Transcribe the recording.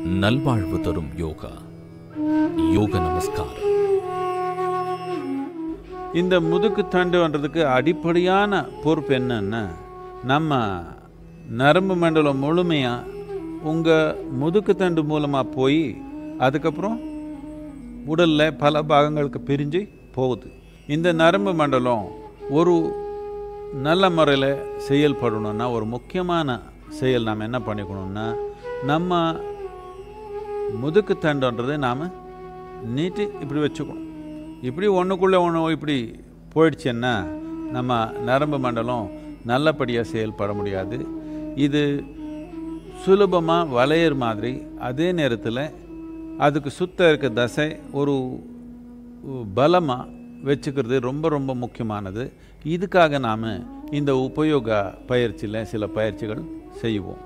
நல்வாழ்வு தரும் யோகா யோக நமஸ்காரம் இந்த முதுகு தண்டுன்றதுக்கு அடிப்படையான பொறுப்பு என்னன்னா நம்ம நரம்பு மண்டலம் முழுமையாக உங்கள் முதுகு தண்டு மூலமாக போய் அதுக்கப்புறம் உடலில் பல பாகங்களுக்கு பிரிஞ்சு போகுது இந்த நரம்பு மண்டலம் ஒரு நல்ல முறையில் செயல்படணும்னா ஒரு முக்கியமான செயல் நாம் என்ன பண்ணிக்கணும்னா நம்ம முதுகு தண்டுன்றதை நாம் நீட்டி இப்படி வச்சுக்கணும் இப்படி ஒன்றுக்குள்ளே ஒன்று இப்படி போயிடுச்சுன்னா நம்ம நரம்பு மண்டலம் நல்லபடியாக செயல்பட முடியாது இது சுலபமாக வளையர் மாதிரி அதே நேரத்தில் அதுக்கு சுத்த இருக்க தசை ஒரு பலமாக வச்சுக்கிறது ரொம்ப ரொம்ப முக்கியமானது இதுக்காக நாம் இந்த உபயோக பயிற்சியில் சில பயிற்சிகள் செய்வோம்